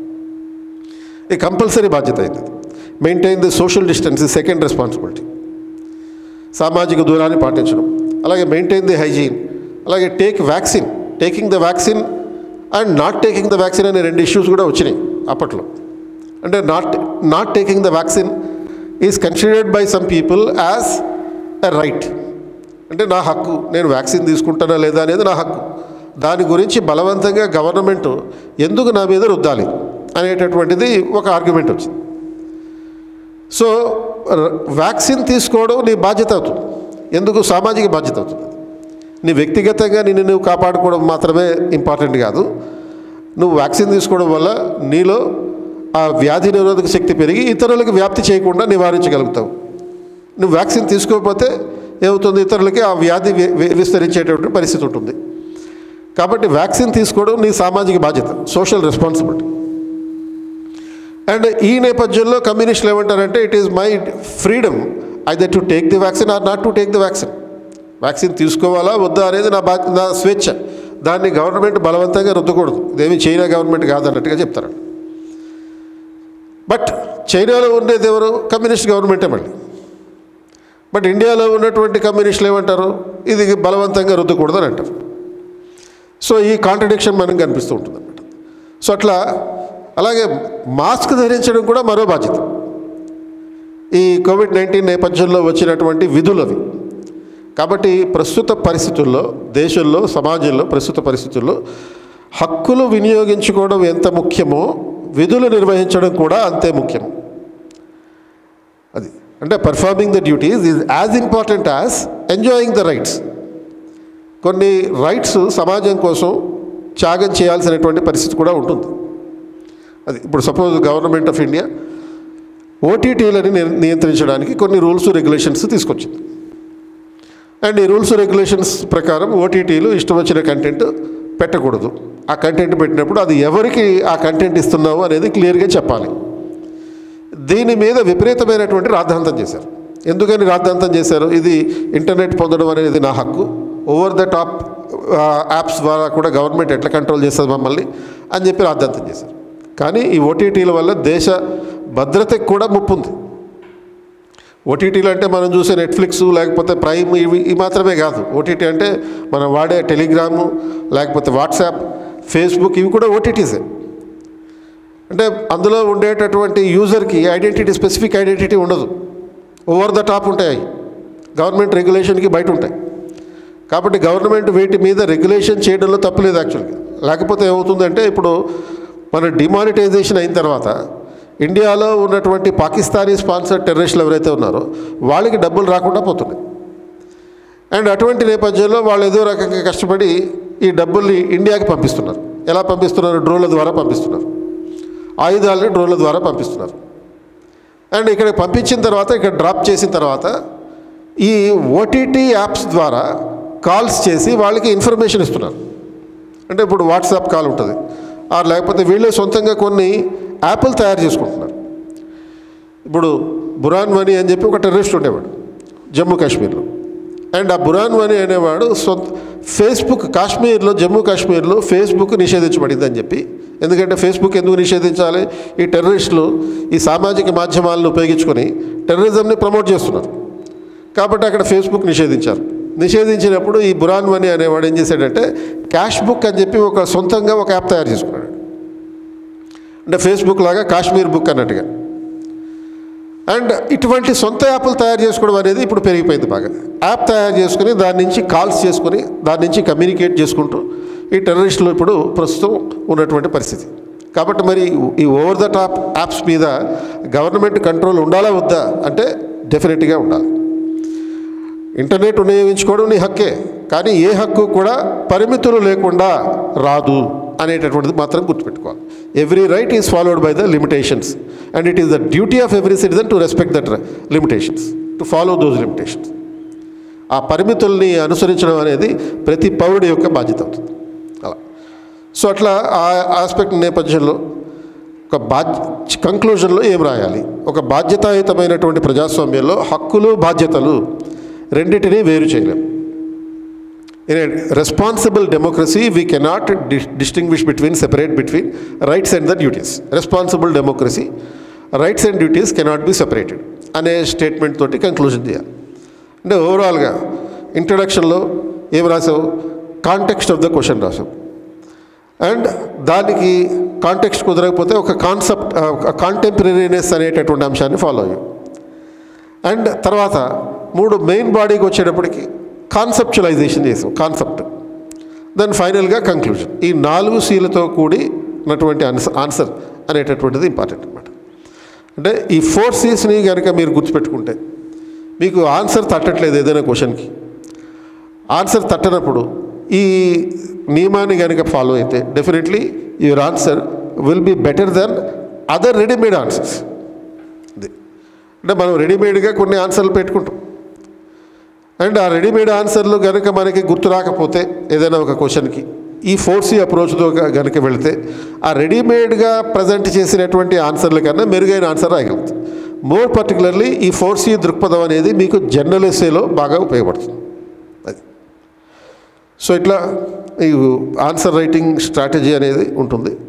ఇది కంపల్సరీ బాధ్యత అయింది maintain the social distance second responsibility సామాజిక దూరాన్ని పాటించడం అలాగే మెయింటైన్ ది హైజీన్ అలాగే take vaccine taking the vaccine and not taking the vaccine అనే రెండు ఇష్యూస్ కూడా వచ్చినాయి అప్పట్లో అంటే not not taking the vaccine is considered by some people as a right అంటే నా హక్కు నేను వ్యాక్సిన్ తీసుకుంటానా లేదా అనేది నా హక్కు దాని గురించి బలవంతంగా గవర్నమెంట్ ఎందుకు నా మీద రుద్దాలి అనేటటువంటిది ఒక ఆర్గ్యుమెంట్ వచ్చింది సో ర- వ్యాక్సిన్ తీసుకోవడం నీ బాధ్యత అవుతుంది ఎందుకు సామాజిక బాధ్యత అవుతుంది నీ వ్యక్తిగతంగా నిన్ను నువ్వు కాపాడుకోవడం మాత్రమే ఇంపార్టెంట్ కాదు నువ్వు వ్యాక్సిన్ తీసుకోవడం వల్ల నీలో ఆ వ్యాధి నిరోధక శక్తి పెరిగి ఇతరులకు వ్యాప్తి చేయకుండా నివారించగలుగుతావు నువ్వు వ్యాక్సిన్ తీసుకోకపోతే ఏమవుతుంది ఇతరులకి ఆ వ్యాధి వి- వి- విస్తరించేటటువంటి పరిస్థితి ఉంటుంది కాబట్టి వ్యాక్సిన్ తీసుకోవడం నీ సామాజిక బాధ్యత సోషల్ రెస్పాన్సిబిలిటీ అండ్ ఈ నేపథ్యంలో కమ్యూనిస్టులు ఏమంటారంటే it is my freedom either to take the vaccine or not to take the vaccine vaccine తీసుకోవాలా వద్దా అనేది నా బా నా స్వేచ్ఛ దాన్ని గవర్నమెంట్ బలవంతంగా రుద్దకూడదు ఇదేమి చైనా గవర్నమెంట్ కాదన్నట్టుగా చెప్తారు బట్ చైనాలో ఉండేది ఎవరు కమ్యూనిస్ట్ గవర్నమెంటే మళ్ళీ బట్ ఇండియాలో ఉన్నటువంటి కమ్యూనిస్టులు ఏమంటారు ఇది బలవంతంగా రుద్దకూడదు అని అంటారు సో ఈ కాంట్రడిక్షన్ మనకు కనిపిస్తూ ఉంటుంది అనమాట సో అట్లా అలాగే మాస్క్ ధరించడం కూడా మరో బాధ్యత ఈ కోవిడ్ నైన్టీన్ నేపథ్యంలో వచ్చినటువంటి విధులు అవి కాబట్టి ప్రస్తుత పరిస్థితుల్లో దేశంలో సమాజంలో ప్రస్తుత పరిస్థితుల్లో హక్కులు వినియోగించుకోవడం ఎంత ముఖ్యమో విధులు నిర్వహించడం కూడా అంతే ముఖ్యం అది అంటే performing the duties is as important as enjoying the rights కొన్ని రైట్స్ సమాజం కోసం త్యాగం చేయాల్సినటువంటి పరిస్థితి కూడా ఉంటుంది అది ఇప్పుడు సపోజ్ గవర్నమెంట్ ఆఫ్ ఇండియా ఓటీటీలని నియంత్రించడానికి కొన్ని రూల్స్ రెగ్యులేషన్స్ తీసుకొచ్చింది అండ్ ఈ రూల్స్ రెగ్యులేషన్స్ ప్రకారం ఓటీటీలు ఇష్టం వచ్చిన కంటెంట్ పెట్టకూడదు ఆ కంటెంట్ పెట్టినప్పుడు అది ఎవరికి ఆ కంటెంట్ ఇస్తున్నావు అనేది క్లియర్గా చెప్పాలి దీని మీద విపరీతమైనటువంటి రాద్ధాంతం చేశారు ఎందుకని రాద్ధాంతం చేశారు ఇది ఇంటర్నెట్ పొందడం అనేది నా హక్కు ఓవర్ ద టాప్ యాప్స్ ద్వారా కూడా గవర్నమెంట్ ఎట్లా కంట్రోల్ చేస్తుంది మమ్మల్ని అని చెప్పి రాద్ధాంతం చేశారు కానీ ఈ ఓటీటీల వల్ల దేశ భద్రతకు కూడా ముప్పు ఉంది ఓటీటీలు అంటే మనం చూసే నెట్ఫ్లిక్స్ లేకపోతే ప్రైమ్ ఇవి ఇవి మాత్రమే కాదు ఓటీటీ అంటే మనం వాడే టెలిగ్రాము లేకపోతే వాట్సాప్ ఫేస్బుక్ ఇవి కూడా ఓటీటీసే అంటే అందులో ఉండేటటువంటి యూజర్కి ఐడెంటిటీ స్పెసిఫిక్ ఐడెంటిటీ ఉండదు ఓవర్ ద టాప్ ఉంటాయి గవర్నమెంట్ రెగ్యులేషన్కి బయట ఉంటాయి కాబట్టి గవర్నమెంట్ వీటి మీద రెగ్యులేషన్ చేయడంలో తప్పులేదు యాక్చువల్గా లేకపోతే ఏమవుతుందంటే ఇప్పుడు మన డిమానిటైజేషన్ అయిన తర్వాత ఇండియాలో ఉన్నటువంటి పాకిస్తానీ స్పాన్సర్ టెర్రరిస్టులు ఎవరైతే ఉన్నారో వాళ్ళకి డబ్బులు రాకుండా పోతున్నాయి అండ్ అటువంటి నేపథ్యంలో వాళ్ళు ఏదో రకంగా కష్టపడి ఈ డబ్బుల్ని ఇండియాకి పంపిస్తున్నారు ఎలా పంపిస్తున్నారు డ్రోన్ల ద్వారా పంపిస్తున్నారు ఆయుధాలని డ్రోన్ల ద్వారా పంపిస్తున్నారు అండ్ ఇక్కడ పంపించిన తర్వాత ఇక్కడ డ్రాప్ చేసిన తర్వాత ఈ ఓటీటీ యాప్స్ ద్వారా కాల్స్ చేసి వాళ్ళకి ఇన్ఫర్మేషన్ ఇస్తున్నారు అంటే ఇప్పుడు వాట్సాప్ కాల్ ఉంటుంది ఆ లేకపోతే వీళ్ళే సొంతంగా కొన్ని యాప్లు తయారు చేసుకుంటున్నారు ఇప్పుడు బురాన్ మనీ అని చెప్పి ఒక టెర్రరిస్ట్ ఉండేవాడు జమ్మూ కాశ్మీర్లో అండ్ ఆ బురాన్ మనీ అనేవాడు సొంత ఫేస్బుక్ కాశ్మీర్లో జమ్మూ కాశ్మీర్లో ఫేస్బుక్ నిషేధించబడింది అని చెప్పి ఎందుకంటే ఫేస్బుక్ ఎందుకు నిషేధించాలి ఈ టెర్రరిస్టులు ఈ సామాజిక మాధ్యమాలను ఉపయోగించుకొని టెర్రరిజంని ప్రమోట్ చేస్తున్నారు కాబట్టి అక్కడ ఫేస్బుక్ నిషేధించారు నిషేధించినప్పుడు ఈ బురాన్ మనీ అనేవాడు ఏం చేశాడంటే క్యాష్ బుక్ అని చెప్పి ఒక సొంతంగా ఒక యాప్ తయారు చేసుకున్నాడు అంటే ఫేస్బుక్ లాగా కాశ్మీర్ బుక్ అన్నట్టుగా అండ్ ఇటువంటి సొంత యాప్లు తయారు చేసుకోవడం అనేది ఇప్పుడు పెరిగిపోయింది బాగా యాప్ తయారు చేసుకుని దాని నుంచి కాల్స్ చేసుకుని దాని నుంచి కమ్యూనికేట్ చేసుకుంటూ ఈ టెర్రరిస్టులు ఇప్పుడు ప్రస్తుతం ఉన్నటువంటి పరిస్థితి కాబట్టి మరి ఈ ఓవర్ ద టాప్ యాప్స్ మీద గవర్నమెంట్ కంట్రోల్ ఉండాలా వద్దా అంటే డెఫినెట్గా ఉండాలి ఇంటర్నెట్ వినియోగించుకోవడం నీ హక్కే కానీ ఏ హక్కు కూడా పరిమితులు లేకుండా రాదు అనేటటువంటిది మాత్రం గుర్తుపెట్టుకోవాలి every right is followed by the limitations and it is the duty of every citizen to respect that limitations to follow those limitations ఆ పరిమితుల్ని అనుసరించడం అనేది ప్రతి పౌరుడి యొక్క బాధ్యత అవుతుంది అలా సో అట్లా ఆ ఆస్పెక్ట్ నేపథ్యంలో ఒక బాధ్య కంక్లూజన్లో ఏం రాయాలి ఒక బాధ్యతాయుతమైనటువంటి ప్రజాస్వామ్యంలో హక్కులు బాధ్యతలు రెండింటినీ వేరు చేయలేం in responsible democracy we cannot distinguish between separate between rights and the duties responsible democracy rights and duties cannot be separated అనే స్టేట్మెంట్ తోటి కంక్లూజన్ చేయాలి అంటే ఓవరాల్గా ఇంట్రడక్షన్లో ఏం రాసావు కాంటెక్స్ట్ ఆఫ్ ద క్వశ్చన్ రాసావు అండ్ దానికి కాంటెక్స్ట్ కుదరకపోతే ఒక కాన్సెప్ట్ కాంటెంపరీనెస్ అనేటటువంటి అంశాన్ని ఫాలో అయ్యావు అండ్ తర్వాత మూడు మెయిన్ బాడీకి వచ్చేటప్పటికి కాన్సెప్చువలైజేషన్ చేసాం కాన్సెప్ట్ దెన్ ఫైనల్గా కంక్లూజన్ ఈ నాలుగు సీలతో కూడి ఉన్నటువంటి ఆన్సర్ ఆన్సర్ అనేటటువంటిది ఇంపార్టెంట్ అనమాట అంటే ఈ ఫోర్ సీస్ని కనుక మీరు గుర్తుపెట్టుకుంటే మీకు ఆన్సర్ తట్టట్లేదు ఏదైనా క్వశ్చన్కి ఆన్సర్ తట్టనప్పుడు ఈ నియమాన్ని కనుక ఫాలో అయితే definitely your answer will be better then other readymade answers ఇది అంటే మనం రెడీమేడ్గా కొన్ని ఆన్సర్లు పెట్టుకుంటాం అండ్ ఆ రెడీమేడ్ ఆన్సర్లు కనుక మనకి గుర్తు రాకపోతే ఏదైనా ఒక క్వశ్చన్కి ఈ ఫోర్సీ అప్రోచ్తో కనుక వెళితే ఆ రెడీమేడ్గా ప్రజెంట్ చేసినటువంటి ఆన్సర్ల కన్నా మెరుగైన ఆన్సర్ రాయగలుగుతుంది మోర్ పర్టికులర్లీ ఈ ఫోర్సీ దృక్పథం అనేది మీకు జర్నల్ ఎస్సేలో బాగా ఉపయోగపడుతుంది అది సో ఇట్లా ఈ ఆన్సర్ రైటింగ్ స్ట్రాటజీ అనేది ఉంటుంది